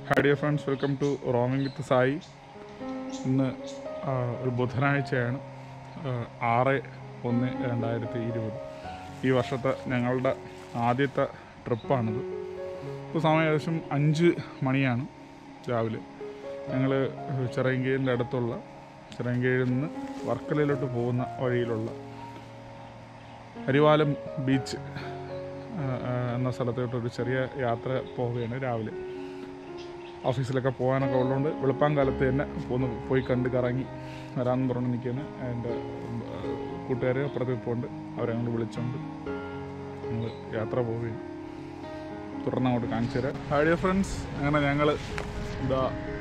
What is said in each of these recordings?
hi dear friends welcome to roaming with Sai ഇന്ന് ആ, ഒരു ബുധനാഴ്ചയാണ് ആ, ആറ് ഒന്ന് രണ്ടായിരത്തി ഇരുപത് ഈ വർഷത്തെ ഞങ്ങളുടെ ആദ്യത്തെ ട്രിപ്പാണിത് ഇപ്പോൾ സമയം ഏകദേശം അഞ്ച് മണിയാണ് രാവിലെ ഞങ്ങൾ ചിറയൻകീഴിൻ്റെ അടുത്തുള്ള ചിറയൻകീഴിൽ നിന്ന് വർക്കലയിലോട്ട് പോകുന്ന വഴിയിലുള്ള അരിവാലം ബീച്ച് ആ, ആ, എന്ന സ്ഥലത്തോട്ടൊരു ചെറിയ യാത്ര പോവുകയാണ് രാവിലെ ഓഫീസിലൊക്കെ പോകാനൊക്കെ ഉള്ളതുകൊണ്ട് വെളുപ്പാങ്കാലത്ത് തന്നെ പോന്ന് പോയി കണ്ട് കറങ്ങി വരാമെന്ന് പറഞ്ഞ് നിൽക്കുകയാണ് എൻ്റെ കൂട്ടുകാർ അപ്പുറത്ത് പോണ്ട് അവരെ അങ്ങോട്ട് വിളിച്ചുകൊണ്ട് ഞങ്ങൾ യാത്ര പോവുകയാണ് തുടർന്ന് അങ്ങോട്ട് കാണിച്ചു തരാം ഹായ് ഫ്രണ്ട്സ് അങ്ങനെ ഞങ്ങൾ ഇതാ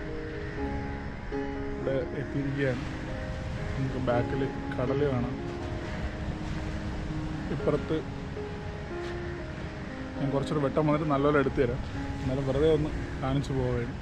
ഇവിടെ എത്തിയിരിക്കുകയാണ് നമുക്ക് ബാക്കിൽ കടൽ കാണാം ഇപ്പുറത്ത് ഞാൻ കുറച്ചൊരു വെട്ടം വന്നിട്ട് നല്ലപോലെ എടുത്തു തരാം എന്നാലും വെറുതെ ഒന്ന് കാണിച്ചു പോവുകയാണ്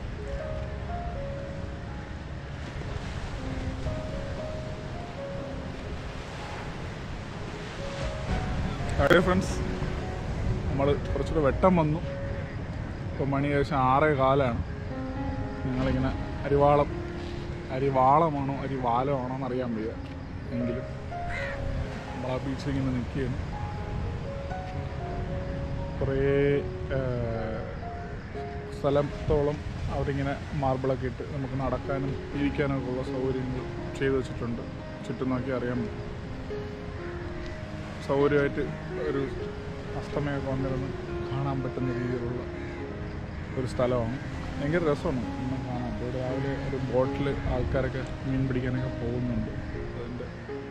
ഹായ് ഫ്രണ്ട്സ് നമ്മൾ കുറച്ചുകൂടെ വെട്ടം വന്നു ഇപ്പോൾ മണി ഏകദേശം ആറേ കാലാണ് ഞങ്ങളിങ്ങനെ അരിവാളം അരിവാളമാണോ അരിവാലമാണോ എന്നറിയാൻ വയ്യ എങ്കിലും നമ്മൾ ആ ബീച്ചിൽ ഇങ്ങനെ നിൽക്കുകയാണ് കുറേ ആ, സ്ഥലത്തോളം അവിടെ ഇങ്ങനെ മാർബിളൊക്കെ ഇട്ട് നമുക്ക് നടക്കാനും ഇരിക്കാനൊക്കെ ഉള്ള സൗകര്യങ്ങൾ ചെയ്തു വെച്ചിട്ടുണ്ട് ചുറ്റും നോക്കി അറിയാൻ പറ്റും സൗകര്യമായിട്ട് ഒരു അസ്തമയമൊക്കെ വന്നിരുന്ന് കാണാൻ പറ്റുന്ന രീതിയിലുള്ള ഒരു സ്ഥലമാണ് ഭയങ്കര രസമാണ് ഇന്നും കാണാൻ ഇവിടെ രാവിലെ ഒരു ബോട്ടിൽ ആൾക്കാരൊക്കെ മീൻ പിടിക്കാനൊക്കെ പോകുന്നുണ്ട് അതിൻ്റെ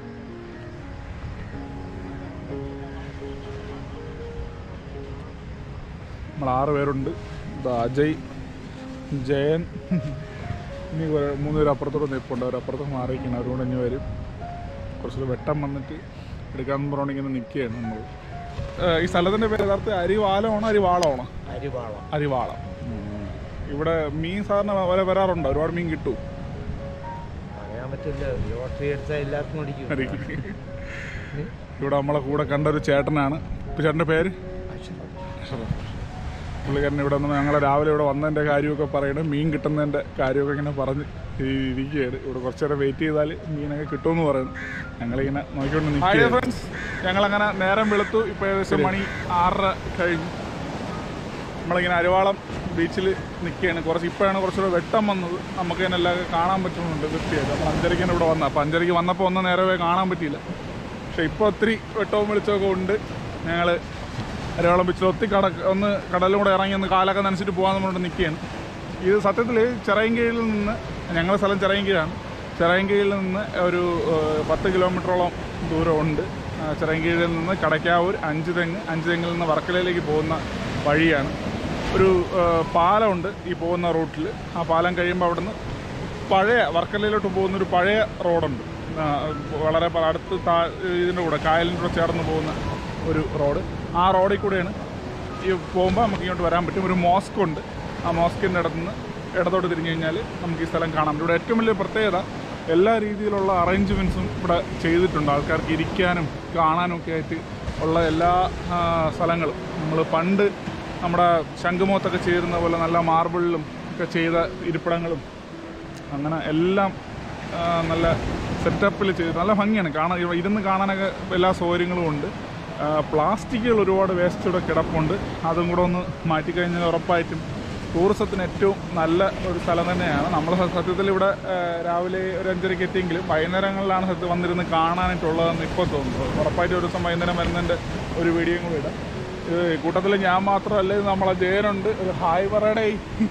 നമ്മൾ ആറ് പേരുണ്ട് ഇത് അജയ് ജയൻ ഇനി കുറേ മൂന്ന് പേര് അപ്പുറത്തോട്ട് നിൽപ്പുണ്ട് അവർ അപ്പുറത്ത് മാറിയിരിക്കണം അവരോട് ഇനി വരും കുറച്ചൊരു വെട്ടം വന്നിട്ട് എടുക്കാമെന്ന് പറഞ്ഞുകൊണ്ട് ഇങ്ങനെ നിൽക്കുകയാണ് നമ്മൾ ഈ സ്ഥലത്തിൻ്റെ പേര് യഥാർത്ഥ അരിവാലമാണോ അരിവാളമാണോ അരിവാളം അരിവാളം ഇവിടെ മീൻ സാറിന് വരെ വരാറുണ്ടോ ഒരുപാട് മീൻ കിട്ടും പറയാൻ പറ്റില്ല ലോട്ടറി എടുത്താൽ എല്ലാവർക്കും അടിക്കും ഇവിടെ നമ്മളെ കൂടെ കണ്ട ഒരു ചേട്ടനാണ് ഇപ്പം ചേട്ടൻ്റെ പേര് പുള്ളിക്കാരൻ ഇവിടെ നിന്ന് ഞങ്ങൾ രാവിലെ ഇവിടെ വന്നതിൻ്റെ കാര്യമൊക്കെ പറയണം മീൻ കിട്ടുന്നതിൻ്റെ കാര്യമൊക്കെ ഇങ്ങനെ പറഞ്ഞ് ഈ- ഇരിക്കുകയാണ് ഇവിടെ കുറച്ച് നേരം വെയിറ്റ് ചെയ്താൽ മീനൊക്കെ കിട്ടുമെന്ന് പറയുന്നു ഞങ്ങളിങ്ങനെ നോക്കിക്കൊണ്ട് നിൽക്കുക ഫ്രണ്ട്സ് ഞങ്ങളങ്ങനെ നേരം വെളുത്തു ഇപ്പോൾ ഏകദേശം മണി ആറര കഴിഞ്ഞു നമ്മളിങ്ങനെ അരുവാളം ബീച്ചിൽ നിൽക്കുകയാണ് കുറച്ച് ഇപ്പോഴാണ് കുറച്ചുകൂടെ വെട്ടം വന്നത് നമുക്ക് തന്നെ എല്ലാം കാണാൻ പറ്റുന്നുണ്ട് വൃത്തിയായിട്ട് നമ്മൾ അഞ്ചരയ്ക്കാണ് ഇവിടെ വന്നത് അപ്പോൾ അഞ്ചരയ്ക്ക് വന്നപ്പോൾ ഒന്നും നേരമേ കാണാൻ പറ്റിയില്ല പക്ഷേ ഇപ്പോൾ ഒത്തിരി വെട്ടവും വെളിച്ചമൊക്കെ ഉണ്ട് ഞങ്ങൾ അരവളം ബീച്ചിൽ ഒത്തിരി കട ഒന്ന് കടലിലും കൂടെ ഇറങ്ങി ഒന്ന് കാലൊക്കെ നനച്ചിട്ട് പോകാമെന്ന് പറഞ്ഞിട്ട് നിൽക്കുകയാണ് ഇത് സത്യത്തിൽ ചിറയൻകീഴിൽ നിന്ന് ഞങ്ങളുടെ സ്ഥലം ചിറയൻകീഴാണ് ചിറയൻകീഴിൽ നിന്ന് ഒരു ഏഹ്, പത്ത് കിലോമീറ്ററോളം ദൂരമുണ്ട് ആ, ചിറയൻകീഴിൽ നിന്ന് കടയ്ക്കാവൂർ അഞ്ച് തെങ്ങ് അഞ്ച് തെങ്ങിൽ നിന്ന് വർക്കലയിലേക്ക് പോകുന്ന വഴിയാണ് ഒരു ഏഹ്, പാലമുണ്ട് ഈ പോകുന്ന റൂട്ടിൽ ആ പാലം കഴിയുമ്പോൾ അവിടുന്ന് പഴയ വർക്കലയിലോട്ട് പോകുന്ന ഒരു പഴയ റോഡുണ്ട് ആ, വളരെ പ- അടുത്ത് താ ഇതിൻ്റെ കൂടെ കായലിൻ്റെ കൂടെ ചേർന്ന് പോകുന്ന ഒരു റോഡ് ആ റോഡിൽ കൂടെയാണ് ഈ പോകുമ്പോൾ നമുക്ക് ഇങ്ങോട്ട് വരാൻ പറ്റും ഒരു മോസ്ക് ഉണ്ട് ആ മോസ്കിൻ്റെ അടുത്ത് നിന്ന് ഇടത്തോട്ട് തിരിഞ്ഞു കഴിഞ്ഞാൽ നമുക്ക് ഈ സ്ഥലം കാണാം ഇവിടെ ഏറ്റവും വലിയ പ്രത്യേകത എല്ലാ രീതിയിലുള്ള അറേഞ്ച്മെൻറ്റ്സും ഇവിടെ ചെയ്തിട്ടുണ്ട് ആൾക്കാർക്ക് ഇരിക്കാനും കാണാനും ഒക്കെ ആയിട്ട് ഉള്ള എല്ലാ ആ, സ്ഥലങ്ങളും നമ്മൾ പണ്ട് നമ്മുടെ ശംഖുമുഖത്തൊക്കെ ചേരുന്ന പോലെ നല്ല മാർബിളിലും ഒക്കെ ചെയ്ത ഇരിപ്പിടങ്ങളും അങ്ങനെ എല്ലാം ആ, നല്ല സെറ്റപ്പിൽ ചെയ്ത് നല്ല ഭംഗിയാണ് കാണാൻ ഇവ- ഇരുന്ന് കാണാനൊക്കെ എല്ലാ സൗകര്യങ്ങളും ഉണ്ട് ആ, പ്ലാസ്റ്റിക്കുകൾ ഒരുപാട് വേസ്റ്റ് ഇവിടെ കിടപ്പുണ്ട് അതും കൂടെ ഒന്ന് മാറ്റിക്കഴിഞ്ഞാൽ ഉറപ്പായിട്ടും ടൂറിസത്തിന് ഏറ്റവും നല്ല ഒരു സ്ഥലം തന്നെയാണ് നമ്മൾ സ- സത്യത്തിൽ ഇവിടെ ആ, രാവിലെ ഒരു അഞ്ചരയ്ക്ക് എത്തിയെങ്കിലും വൈകുന്നേരങ്ങളിലാണ് സത്യം വന്നിരുന്ന് കാണാനായിട്ടുള്ളതെന്ന് ഇപ്പോൾ തോന്നുന്നു ഉറപ്പായിട്ടും ഒരു ദിവസം വൈകുന്നേരം വരുന്നതിൻ്റെ ഒരു വീഡിയോയും കൂടെ ഇടാം ഇത് കൂട്ടത്തിൽ ഞാൻ മാത്രമല്ല ഇത് നമ്മളെ ജയനുണ്ട് ഒരു ഹായ് പറയടേ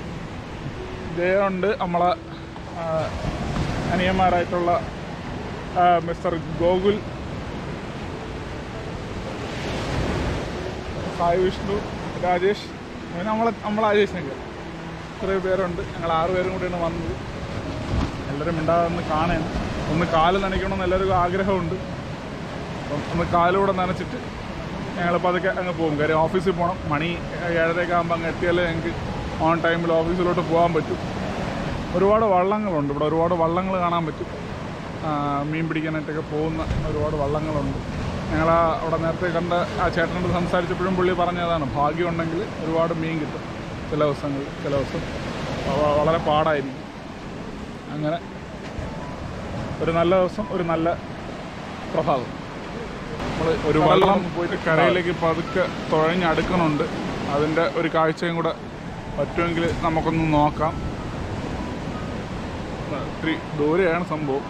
ജയനുണ്ട് നമ്മളെ ആ, അനിയന്മാരായിട്ടുള്ള ആ, മിസ്റ്റർ ഗോകുൽ സായി വിഷ്ണു രാജേഷ് അങ്ങനെ നമ്മളെ നമ്മളെ രാജേഷിനൊക്കെ ഇത്രയും പേരുണ്ട് ഞങ്ങൾ ആറ് പേരും കൂടിയാണ് വന്നത് എല്ലാവരും മിണ്ടാതെ കാണാൻ ഒന്ന് കാല് നനയ്ക്കണമെന്ന് എല്ലാവർക്കും ആഗ്രഹമുണ്ട് അപ്പം ഒന്ന് കാലൂടെ നനച്ചിട്ട് ഞങ്ങൾ പതുക്കെ അങ്ങ് പോകും കാര്യം ഓഫീസിൽ പോകണം മണി ഏഴരയൊക്കെ ആകുമ്പോൾ അങ്ങ് എത്തിയാലേ ഞങ്ങൾക്ക് ഓൺ ടൈമിൽ ഓഫീസിലോട്ട് പോകാൻ പറ്റും ഒരുപാട് വള്ളങ്ങളുണ്ട് ഇവിടെ ഒരുപാട് വള്ളങ്ങൾ കാണാൻ പറ്റും ആ, മീൻ പിടിക്കാനായിട്ടൊക്കെ പോകുന്ന ഒരുപാട് വള്ളങ്ങളുണ്ട് ഞങ്ങൾ അവിടെ നേരത്തെ കണ്ട ആ ചേട്ടനോട് സംസാരിച്ചപ്പോഴും പുള്ളി പറഞ്ഞതാണ് ഭാഗ്യമുണ്ടെങ്കിൽ ഒരുപാട് മീൻ കിട്ടും ചില ദിവസങ്ങളിൽ ചില ദിവസം വ- വളരെ പാടായിരിക്കും അങ്ങനെ ഒരു നല്ല ദിവസം ഒരു നല്ല പ്രഭാതം നമ്മൾ ഒരു വെള്ളം പോയിട്ട് കരയിലേക്ക് പതുക്കെ തുഴഞ്ഞടുക്കണുണ്ട് അതിൻ്റെ ഒരു കാഴ്ചയും കൂടെ പറ്റുമെങ്കിൽ നമുക്കൊന്ന് നോക്കാം ഇത്തിരി ദൂരെയാണ് സംഭവം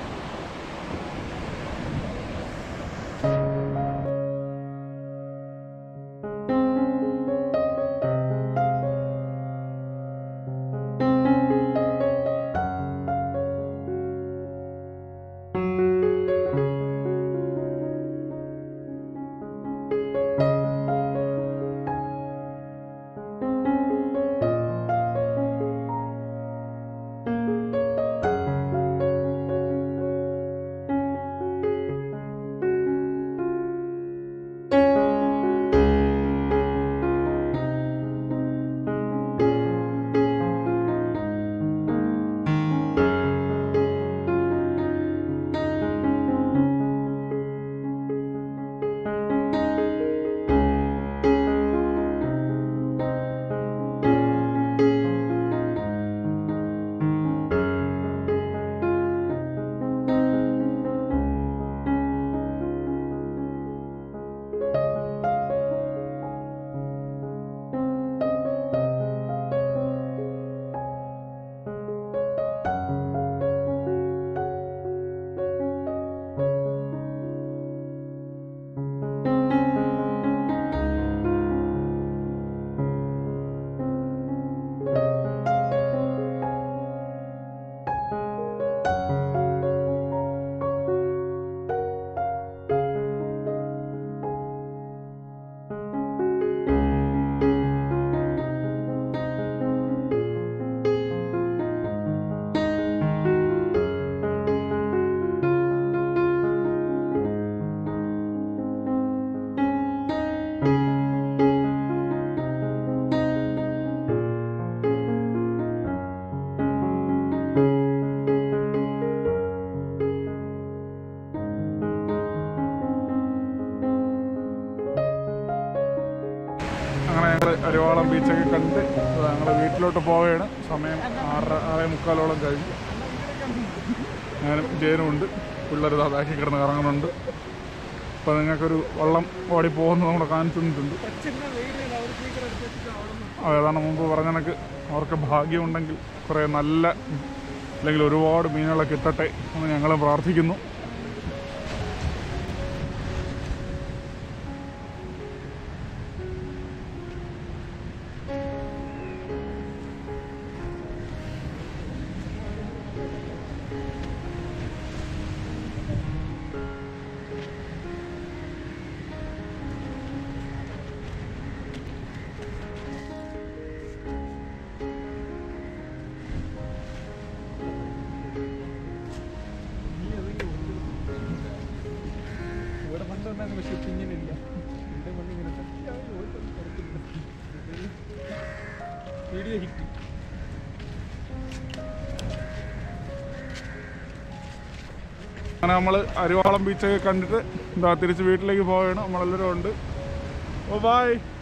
അങ്ങനെ ഞങ്ങൾ അരുവാളം ബീച്ചൊക്കെ കണ്ട് ഞങ്ങൾ വീട്ടിലോട്ട് പോവുകയാണ് സമയം ആറര ആറേ മുക്കാലോളം കഴിഞ്ഞു ഞാനും ജയനും ഉണ്ട് പിള്ളേർ ബാക്കി കിടന്ന് കറങ്ങുന്നുണ്ട് അപ്പോൾ നിങ്ങൾക്കൊരു വള്ളം ഓടി പോകുന്നത് നമ്മളെ കാണിച്ചു തന്നിട്ടുണ്ട് ഏതാണ് മുമ്പ് പറഞ്ഞ കണക്ക് അവർക്ക് ഭാഗ്യമുണ്ടെങ്കിൽ കുറേ നല്ല അല്ലെങ്കിൽ ഒരുപാട് മീനുകളെ കിട്ടട്ടെ എന്ന് ഞങ്ങൾ പ്രാർത്ഥിക്കുന്നു ഇവിടെ പണ്ടുണ്ടായിരുന്നു പക്ഷെ ഇപ്പം ഇങ്ങനെയില്ല ഇവിടെ പണ്ട് ഇങ്ങനെ വീഡിയോ ഹിറ്റ് അങ്ങനെ നമ്മൾ അരിവാളം ബീച്ചൊക്കെ കണ്ടിട്ട് എന്താ തിരിച്ച് വീട്ടിലേക്ക് പോവുകയാണ് നമ്മളെല്ലാവരും ഉണ്ട് ഓ ബായ്